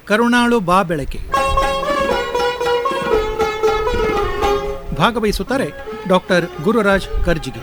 ಕರುಣಾಳು ಬಾ ಬೆಳಕೆ ಭಾಗವಹಿಸುತ್ತಾರೆ ಡಾಕ್ಟರ್ ಗುರುರಾಜ್ ಕರ್ಜಿಗಿ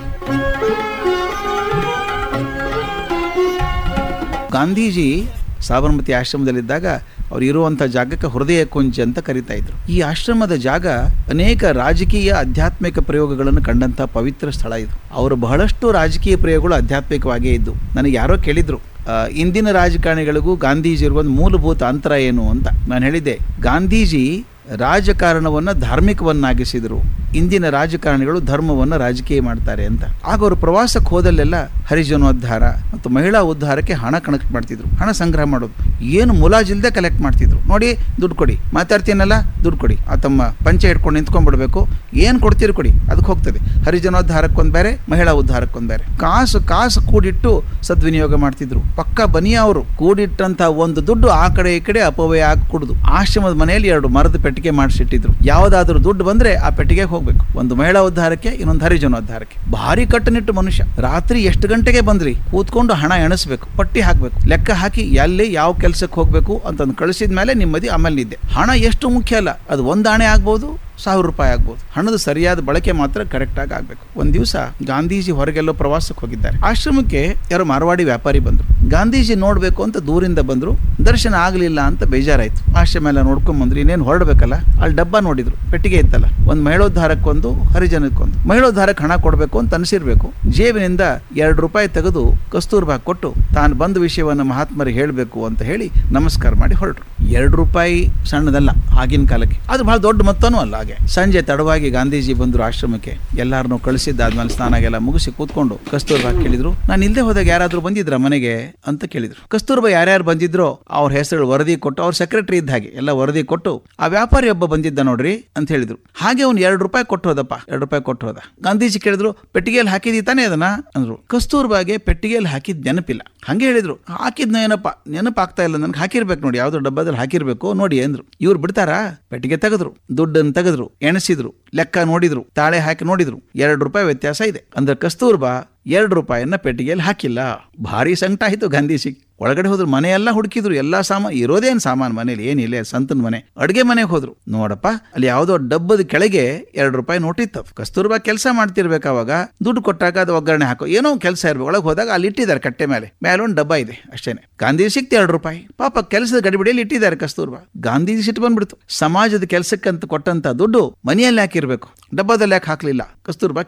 ಗಾಂಧೀಜಿ ಸಾಬರಮತಿ ಆಶ್ರಮದಲ್ಲಿದ್ದಾಗ ಅವ್ರು ಇರುವಂಥ ಜಾಗಕ್ಕೆ ಹೃದಯ ಕುಂಜ ಅಂತ ಕರಿತಾ ಇದ್ರು ಈ ಆಶ್ರಮದ ಜಾಗ ಅನೇಕ ರಾಜಕೀಯ ಆಧ್ಯಾತ್ಮಿಕ ಪ್ರಯೋಗಗಳನ್ನು ಕಂಡಂಥ ಪವಿತ್ರ ಸ್ಥಳ ಇದು ಅವರು ಬಹಳಷ್ಟು ರಾಜಕೀಯ ಪ್ರಯೋಗಗಳು ಆಧ್ಯಾತ್ಮಿಕವಾಗೇ ಇದ್ದು ನನಗೆ ಯಾರೋ ಕೇಳಿದ್ರು ಆ, ಇಂದಿನ ರಾಜಕಾರಣಿಗಳಿಗೂ ಗಾಂಧೀಜಿ ಇರುವ ಒಂದು ಮೂಲಭೂತ ಅಂತರ ಏನು ಅಂತ ನಾನು ಹೇಳಿದ್ದೆ ಗಾಂಧೀಜಿ ರಾಜಕಾರಣವನ್ನು ಧಾರ್ಮಿಕವನ್ನಾಗಿಸಿದರು ಇಂದಿನ ರಾಜಕಾರಣಿಗಳು ಧರ್ಮವನ್ನು ರಾಜಕೀಯ ಮಾಡ್ತಾರೆ ಅಂತ ಆಗ ಅವರು ಪ್ರವಾಸಕ್ಕೆ ಹೋದಲ್ಲೆಲ್ಲ ಹರಿಜನೋದ್ಧಾರ ಮತ್ತು ಮಹಿಳಾ ಉದ್ಧಾರಕ್ಕೆ ಹಣ ಕನೆಕ್ಟ್ ಮಾಡ್ತಿದ್ರು ಹಣ ಸಂಗ್ರಹ ಮಾಡೋದು ಏನು ಮುಲಾಜಿಲ್ದೆ ಕಲೆಕ್ಟ್ ಮಾಡ್ತಿದ್ರು ನೋಡಿ ದುಡ್ಡು ಕೊಡಿ ಮಾತಾಡ್ತೀನಲ್ಲ ದುಡ್ಡು ಕೊಡಿ ಆ ತಮ್ಮ ಪಂಚೆ ಹಿಡ್ಕೊಂಡು ನಿಂತ್ಕೊಂಡ್ಬಿಡ್ಬೇಕು ಏನು ಕೊಡ್ತೀರಿ ಕೊಡಿ ಅದಕ್ಕೆ ಹೋಗ್ತದೆ ಹರಿಜನೋದ್ಧಾರಕ್ಕೊಂದು ಬೇರೆ ಮಹಿಳಾ ಉದ್ಧಾರಕ್ಕೊಂದು ಬೇರೆ ಕಾಸು ಕಾಸು ಕೂಡಿಟ್ಟು ಸದ್ವಿನಿಯೋಗ ಮಾಡ್ತಿದ್ರು ಪಕ್ಕ ಬನಿಯ ಅವರು ಕೂಡಿಟ್ಟಂತ ಒಂದು ದುಡ್ಡು ಆ ಕಡೆ ಈ ಕಡೆ ಅಪವ್ಯಯ ಆಗಿ ಕುಡ್ದು ಆಶ್ರಮದ ಮನೆಯಲ್ಲಿ ಎರಡು ಮರದ ಪೆಟ್ಟಿಗೆ ಮಾಡಿಸಿಟ್ಟಿದ್ರು ಯಾವುದಾದ್ರೂ ದುಡ್ಡು ಬಂದ್ರೆ ಆ ಪೆಟ್ಟಿಗೆಗೆ ಹೋಗ್ಬೇಕು ಒಂದು ಮಹಿಳಾ ಉದ್ಧಾರಕ್ಕೆ ಇನ್ನೊಂದು ಹರಿಜನೋದ್ಧಾರಕ್ಕೆ ಭಾರಿ ಕಟ್ಟುನಿಟ್ಟು ಮನುಷ್ಯ ರಾತ್ರಿ ಎಷ್ಟು ಗಂಟೆಗೆ ಬಂದ್ರಿ ಕೂತ್ಕೊಂಡು ಹಣ ಎಣಿಸ್ಬೇಕು ಪಟ್ಟಿ ಹಾಕ್ಬೇಕು ಲೆಕ್ಕ ಹಾಕಿ ಎಲ್ಲಿ ಯಾವ ಕೆಲಸಕ್ಕೆ ಹೋಗ್ಬೇಕು ಅಂತಂದು ಕಳಿಸಿದ ಮೇಲೆ ನಿಮ್ಮದಿ ಆಮೇಲೆ ನಿದ್ದೆ ಹಣ ಎಷ್ಟು ಮುಖ್ಯ ಅಲ್ಲ ಅದು ಒಂದಾಣೆ ಆಗ್ಬೋದು ಸಾವಿರ ರೂಪಾಯಿ ಆಗ್ಬೋದು ಹಣದ ಸರಿಯಾದ ಬಳಕೆ ಮಾತ್ರ ಕರೆಕ್ಟ್ ಆಗಿ ಆಗ್ಬೇಕು ಒಂದ್ ದಿವಸ ಗಾಂಧೀಜಿ ಹೊರಗೆಲ್ಲೋ ಪ್ರವಾಸಕ್ಕೆ ಹೋಗಿದ್ದಾರೆ ಆಶ್ರಮಕ್ಕೆ ಯಾರೋ ಮಾರವಾಡಿ ವ್ಯಾಪಾರಿ ಬಂದ್ರು ಗಾಂಧೀಜಿ ನೋಡ್ಬೇಕು ಅಂತ ದೂರಿಂದ ಬಂದ್ರು ದರ್ಶನ ಆಗ್ಲಿಲ್ಲ ಅಂತ ಬೇಜಾರಾಯ್ತು ಆಶ್ರಮ ಎಲ್ಲ ನೋಡ್ಕೊಂಡ್ ಬಂದ್ರು ಇನ್ನೇನು ಹೊರಡ್ಬೇಕಲ್ಲ ಅಲ್ಲಿ ಡಬ್ಬ ನೋಡಿದ್ರು ಪೆಟ್ಟಿಗೆ ಇತ್ತಲ್ಲ ಒಂದ್ ಮಹಿಳೋದ್ಧಾರಕ್ಕೊಂದು ಹರಿಜನಕ್ಕೊಂದು ಮಹಿಳೋದ್ಧಾರಕ್ಕೆ ಹಣ ಕೊಡ್ಬೇಕು ಅಂತ ಅನಿಸಿರ್ಬೇಕು ಜೇಬಿನಿಂದ ಎರಡು ರೂಪಾಯಿ ತೆಗೆದು ಕಸ್ತೂರ್ಬಾ ಕೊಟ್ಟು ತಾನು ಬಂದ ವಿಷಯವನ್ನು ಮಹಾತ್ಮರಿಗೆ ಹೇಳಬೇಕು ಅಂತ ಹೇಳಿ ನಮಸ್ಕಾರ ಮಾಡಿ ಹೊರಟರು ಎರಡು ರೂಪಾಯಿ ಸಣ್ಣದಲ್ಲ ಆಗಿನ ಕಾಲಕ್ಕೆ ಅದು ಬಹಳ ದೊಡ್ಡ ಮೊತ್ತನೂ ಅಲ್ಲ ಹಾಗೆ ಸಂಜೆ ತಡವಾಗಿ ಗಾಂಧೀಜಿ ಬಂದರು ಆಶ್ರಮಕ್ಕೆ ಎಲ್ಲಾರನ್ನೂ ಕಳಿಸಿದ್ದಾದ್ಮೇಲೆ ಸ್ನಾನಾಗೆಲ್ಲ ಮುಗಿಸಿ ಕೂತ್ಕೊಂಡು ಕಸ್ತೂರ್ಬಾ ಕೇಳಿದ್ರು ನಾನು ಇಲ್ಲದೆ ಹೋದಾಗ ಯಾರಾದ್ರೂ ಬಂದಿದ್ರ ಮನೆಗೆ ಅಂತ ಕೇಳಿದ್ರು ಕಸ್ತೂರ್ಬಾ ಯಾರ್ಯಾರು ಬಂದಿದ್ರೋ ಅವ್ರ ಹೆಸರು ವರದಿ ಕೊಟ್ಟು ಅವ್ರ ಸೆಕ್ರೆಟರಿ ಇದ್ದ ಹಾಗೆ ಎಲ್ಲ ವರದಿ ಕೊಟ್ಟು ಆ ವ್ಯಾಪಾರಿ ಒಬ್ಬ ಬಂದಿದ್ದ ನೋಡ್ರಿ ಅಂತ ಹೇಳಿದ್ರು ಹಾಗೆ ಅವ್ನು ಎರಡು ರೂಪಾಯಿ ಕೊಟ್ಟು ಹೋದಪ್ಪ ಎರಡು ರೂಪಾಯಿ ಕೊಟ್ಟು ಹೋದ ಗಾಂಧೀಜಿ ಕೇಳಿದ್ರು ಪೆಟ್ಟಿಗೆಯಲ್ಲಿ ಹಾಕಿದಿ ತಾನೇ ಅದನ್ನ ಅಂದ್ರು ಕಸ್ತೂರ್ಬಾಗೆ ಪೆಟ್ಟಿಗೆಯಲ್ಲಿ ಹಾಕಿದ್ ನೆನಪಿಲ್ಲ ಹಂಗೆ ಹೇಳಿದ್ರು ಹಾಕಿದ್ನ ಏನಪ್ಪ ನೆನಪಾಗ್ತಾ ಇಲ್ಲ ನನ್ಗೆ ಹಾಕಿರ್ಬೇಕು ನೋಡಿ ಯಾವ್ದೋ ಡಬ್ಬದಲ್ಲಿ ಹಾಕಿರ್ಬೇಕು ನೋಡಿ ಅಂದ್ರು ಇವ್ರು ಬಿಡ್ತಾರಾ ಪೆಟ್ಟಿಗೆ ತೆಗೆದ್ರು ದುಡ್ಡನ್ನು ತೆಗೆದ್ರು ಎಣಿಸಿದ್ರು ಲೆಕ್ಕ ನೋಡಿದ್ರು ತಾಳೆ ಹಾಕಿ ನೋಡಿದ್ರು ಎರಡು ರೂಪಾಯಿ ವ್ಯತ್ಯಾಸ ಇದೆ ಅಂದ್ರೆ ಕಸ್ತೂರ್ಬಾ ಎರಡು ರೂಪಾಯಿಯನ್ನ ಪೆಟ್ಟಿಗೆಯಲ್ಲಿ ಹಾಕಿಲ್ಲ ಭಾರಿ ಸಂಕಟ ಆಯ್ತು ಗಾಂಧೀಜಿ ಒಳಗಡೆ ಹೋದ್ರು ಮನೆಯೆಲ್ಲ ಹುಡುಕಿದ್ರು ಎಲ್ಲಾ ಸಾಮಾನು ಇರೋದೇನ್ ಸಾಮಾನು ಮನೇಲಿ ಏನಿಲ್ಲ ಸಂತನ ಮನೆ ಅಡ್ಗೆ ಮನೆಗೆ ಹೋದ್ರು ನೋಡಪ್ಪ ಅಲ್ಲಿ ಯಾವುದೋ ಡಬ್ಬದ ಕೆಳಗೆ ಎರಡು ರೂಪಾಯಿ ನೋಟಿತ್ತು ಕಸ್ತೂರ್ಬಾ ಕೆಲಸ ಮಾಡ್ತಿರ್ಬೇಕು ಅವಾಗ ದುಡ್ಡು ಕೊಟ್ಟಾಗ ಅದು ಒಗ್ಗರಣೆ ಹಾಕೋ ಏನೋ ಕೆಲಸ ಇರ್ಬೇಕು ಒಳಗೆ ಹೋದಾಗ ಅಲ್ಲಿ ಇಟ್ಟಿದ್ದಾರೆ ಕಟ್ಟೆ ಮೇಲೆ ಮೇಲೆ ಒಂದು ಡಬ್ಬ ಇದೆ ಅಷ್ಟೇನೆ ಗಾಂಧೀಜಿ ಸಿಕ್ತು ಎರಡು ರೂಪಾಯಿ ಪಾಪ ಕೆಲಸದ ಗಡಿಬಿಡಿಯಲ್ಲಿ ಇಟ್ಟಿದ್ದಾರೆ ಕಸ್ತೂರ್ಬಾ ಗಾಂಧೀಜಿ ಸಿಟ್ಟು ಬಂದ್ಬಿಡ್ತು ಸಮಾಜದ ಕೆಲಸಕ್ಕಂತ ಕೊಟ್ಟಂತ ದುಡ್ಡು ಮನೆಯಲ್ಲಿ ಹಾಕಿರ್ಬೇಕು ಡಬ್ಬದಲ್ಲಿ ಯಾಕೆ ಹಾಕ್ಲಿಲ್ಲ ಕಸ್ತೂರ್ಬಾ